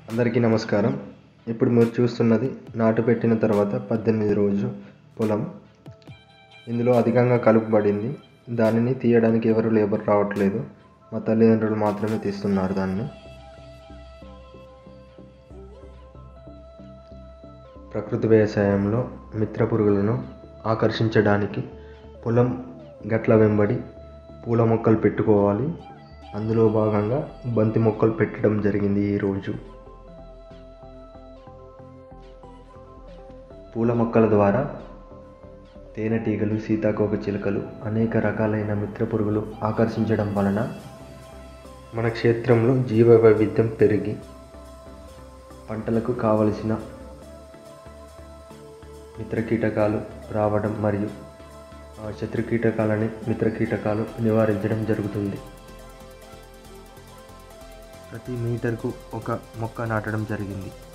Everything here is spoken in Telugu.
అందరికీ నమస్కారం ఇప్పుడు మీరు చూస్తున్నది నాటు పెట్టిన తర్వాత పద్దెనిమిది రోజు పొలం ఇందులో అధికంగా కలుపు పడింది దానిని తీయడానికి ఎవరు లేబర్ రావట్లేదు మా తల్లిదండ్రులు మాత్రమే తీస్తున్నారు దాన్ని ప్రకృతి వ్యవసాయంలో మిత్ర పురుగులను ఆకర్షించడానికి పొలం గట్ల వెంబడి పూల మొక్కలు పెట్టుకోవాలి అందులో భాగంగా బంతి మొక్కలు పెట్టడం జరిగింది ఈరోజు పూల మొక్కల ద్వారా తేనెటీగలు సీతాకోక చిలుకలు అనేక రకాలైన మిత్ర పురుగులు ఆకర్షించడం వలన మన క్షేత్రంలో జీవ వైవిధ్యం పెరిగి పంటలకు కావలసిన మిత్ర కీటకాలు రావడం మరియు ఆ శత్రు కీటకాలని మిత్ర కీటకాలు నివారించడం జరుగుతుంది ప్రతి మీటర్కు ఒక మొక్క నాటడం జరిగింది